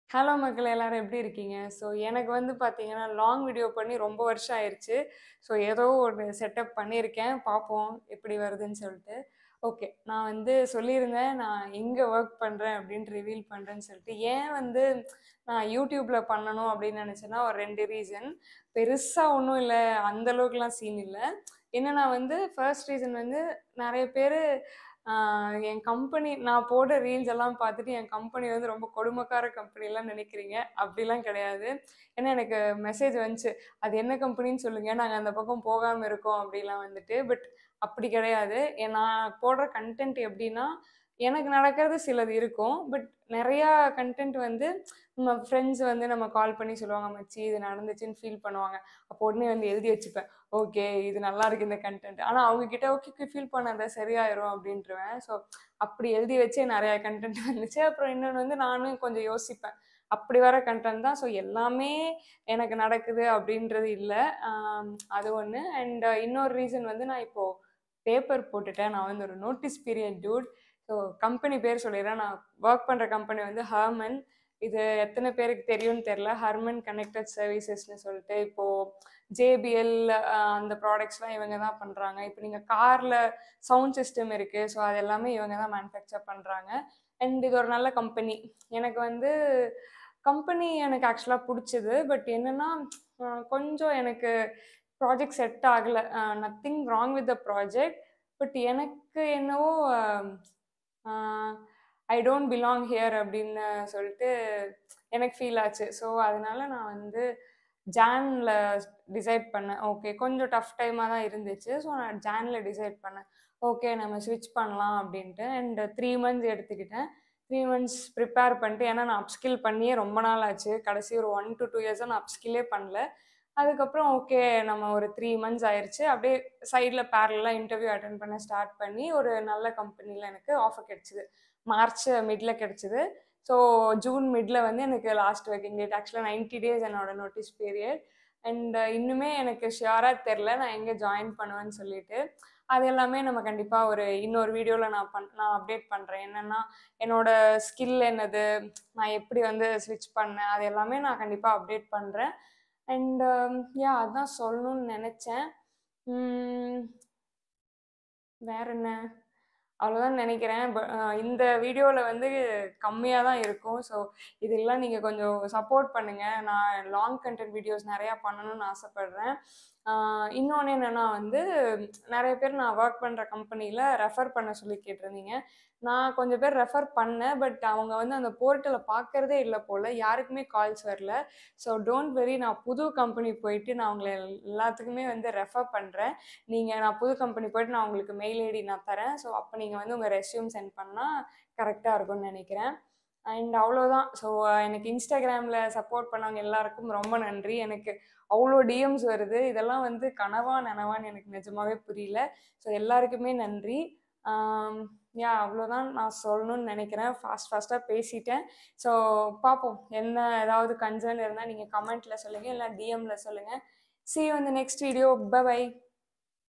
Hello மக்களே எல்லாரும் எப்படி இருக்கீங்க? ஸோ எனக்கு வந்து பார்த்தீங்கன்னா, லாங் வீடியோ பண்ணி ரொம்ப வருஷம் ஆயிருச்சு. ஸோ ஏதோ ஒரு செட்டப் பண்ணியிருக்கேன். பார்ப்போம் எப்படி வருதுன்னு சொல்லிட்டு. ஓகே. நான் வந்து சொல்லியிருந்தேன், நான் எங்க ஒர்க் பண்றேன் அப்படின்னு ரிவீல் பண்றேன்னு சொல்லிட்டு. ஏன் வந்து நான் யூடியூப்ல பண்ணணும் அப்படின்னு நினச்சேன்னா, ஒரு 2 ரீசன். பெருசா ஒண்ணும் இல்ல. அந்த அளவுக்குலாம் சீன் இல்ல. என்னன்னா வந்து ஃபர்ஸ்ட் ரீசன் வந்து நெறைய பேரு ஆ என் கம்பெனி நான் போடுற ரீல்ஸ் எல்லாம் பார்த்துட்டு என் கம்பெனி வந்து ரொம்ப கொடுமைக்கார கம்பெனிலாம் நினைக்கிறீங்க. அப்படிலாம் கிடையாது. ஏன்னா எனக்கு மெசேஜ் வந்துச்சு. அது என்ன கம்பெனின்னு சொல்லுங்க. நாங்க அந்த பக்கம் போகாம இருக்கோம் அப்படிலாம் வந்துட்டு. பட் அப்படி கிடையாது. எ நான் போடுற கன்டென்ட் எப்படின்னா, எனக்கு நடக்கிறது சிலது இருக்கும். பட் நெறையா கன்டென்ட் வந்து நம்ம ஃப்ரெண்ட்ஸ் வந்து நம்ம கால் பண்ணி சொல்லுவாங்க, "மச்சி இது நடந்துச்சுன்னு" ஃபீல் பண்ணுவாங்க. அப்போ உடனே வந்து எழுதி வச்சுப்பேன். ஓகே இது நல்லாயிருக்கு இந்த கன்டென்ட். ஆனா அவங்க கிட்ட "ஓகே ஓகே ஃபீல் பண்ணாத சரியாயிரும்" அப்படின்ருவேன். ஸோ அப்படி எழுதி வச்சே நெறையா கன்டென்ட் வந்துச்சு. அப்புறம் இன்னொன்னு வந்து நானும் கொஞ்சம் யோசிப்பேன். அப்படி வர கன்டென்ட் தான். ஸோ எல்லாமே எனக்கு நடக்குது அப்படின்றது இல்ல. ஆ அது ஒண்ணு. அண்ட் இன்னொரு ரீசன் வந்து நான் இப்போ பேப்பர் போட்டுட்டேன். நான் வந்து ஒரு notice period dude. So company பேர் சொல்லிடுறேன். நான் ஒர்க் பண்ற கம்பெனி வந்து ஹெர்மன். இது எத்தன பேருக்கு தெரியும்னு தெரியல. ஹெர்மன் கனெக்டட் சர்வீசஸ்ன்னு சொல்லிட்டு இப்போ JBL அ அந்த ப்ராடக்ட்ஸ்லாம் இவங்க தான் பண்றாங்க. இப்போ நீங்க கார்ல சவுண்ட் சிஸ்டம் இருக்கு. ஸோ அது எல்லாமே இவங்க தான் மேனுஃபேக்சர் பண்றாங்க. அண்ட் இது ஒரு நல்ல கம்பெனி. எனக்கு வந்து கம்பெனி எனக்கு ஆக்சுவலா புடிச்சது. பட் என்னன்னா, அ கொஞ்சம் எனக்கு ப்ராஜெக்ட் செட் ஆகல. Uh nothing wrong with the project. But எனக்கு என்னவோ ah I don't belong here அப்படின்னு சொல்லிட்டு எனக்கு ஃபீல் ஆச்சு. ஸோ அதனால நான் வந்து ஜான்ல டிசைட் பண்ணேன். ஓகே கொஞ்சம் டஃப் டைமா தான் இருந்துச்சு. ஸோ நான் ஜான்ல டிசைட் பண்ணேன். ஓகே நம்ம ஸ்விட்ச் பண்ணலாம் அப்படின்ட்டு. அண்ட் 3 மந்த்ஸ் எடுத்துக்கிட்டேன். 3 மந்த்ஸ் ப்ரிப்பேர் பண்ணிட்டு ஏன்னா நான் அப்ஸ்கில் பண்ணியே ரொம்ப நாள் ஆச்சு. கடைசி ஒரு 1 டூ 2 இயர்ஸா நான் அப்ஸ்கில்லே பண்ணல. அதுக்கப்புறம் ஓகே நம்ம ஒரு 3 மந்த்ஸ் ஆயிருச்சு. அப்படியே சைட்ல பேரலலா இன்டர்வியூ அட்டெண்ட் பண்ண ஸ்டார்ட் பண்ணி ஒரு நல்ல கம்பெனில எனக்கு ஆஃபர் கிடைச்சது. மார்ச் மிட்ல கிடைச்சது. ஸோ ஜூன் மிட்ல வந்து எனக்கு லாஸ்ட் ஒர்க்கிங் டேட். ஆக்சுவலா 90 டேஸ் என்னோட நோட்டீஸ் பீரியட். அண்ட் இன்னுமே எனக்கு ஷியூரா தெரியல. நான் எங்க ஜாயின் பண்ணுவேன்னு சொல்லிட்டு. அது எல்லாமே நம்ம கண்டிப்பா ஒரு இன்னொரு வீடியோல நான் பண் நான் அப்டேட் பண்றேன். என்னன்னா, என்னோட ஸ்கில் என்னது? நான் எப்படி வந்து ஸ்விட்ச் பண்ணேன்? அது எல்லாமே நான் கண்டிப்பா அப்டேட் பண்றேன். அண்ட் யாஹ் அதான் சொல்லணும்னு நெனச்சேன். ம். வேற என்ன? அவ்வளோதான் நெனைக்கிறேன். ப அ இந்த வீடியோல வந்து கம்மியா தான் இருக்கும். ஸோ இதெல்லாம் நீங்க கொஞ்சம் சப்போர்ட் பண்ணுங்க. நான் லாங் கன்டென்ட் வீடியோஸ் நெறையா பண்ணணும்னு ஆசைப்படுறேன். ஆ இன்னொன்னு என்னன்னா வந்து நெறைய பேர் நான் ஒர்க் பண்ற கம்பெனில ரெஃபர் பண்ண சொல்லி கேட்டிருந்தீங்க. நான் கொஞ்சம் பேர் ரெஃபர் பண்ணேன். பட் அவங்க வந்து அந்த போர்ட்டல பார்க்கறதே இல்ல போல. யாருக்குமே கால்ஸ் வரல. ஸோ டோன்ட் வொரி நான் புது கம்பெனி போயிட்டு நான் உங்கள எல்லாத்துக்குமே வந்து ரெஃபர் பண்றேன். நீங்க நான் புது கம்பெனி போயிட்டு நான் உங்களுக்கு மெயில் ஐடி நான் தரேன். ஸோ அப்ப நீங்க வந்து உங்க ரெஸ்யூம் சென்ட் பண்ணா கரெக்ட்டா இருக்கும்னு நெனைக்கிறேன். அண்ட் அவ்வளோதான். ஸோ எனக்கு Instagramல சப்போர்ட் பண்ணவங்க எல்லாருக்கும் ரொம்ப நன்றி. எனக்கு அவ்ளோ டிஎம்ஸ் வருது. இதெல்லாம் வந்து கனவா, நனவான்னு எனக்கு நிஜமாவே புரியல. ஸோ எல்லாருக்குமே நன்றி. ஆம் யாஹ் அவ்வளோதான் நான் சொல்லணும்னு நெனைக்கிறேன். ஃபாஸ்ட் ஃபாஸ்ட்டா பேசிட்டேன். ஸோ பார்ப்போம். என்ன ஏதாவது கன்சர்ன் இருந்தா நீங்க கமெண்ட்ல சொல்லுங்க. இல்ல டிஎம்ல சொல்லுங்க. See you in the next video. Bye by.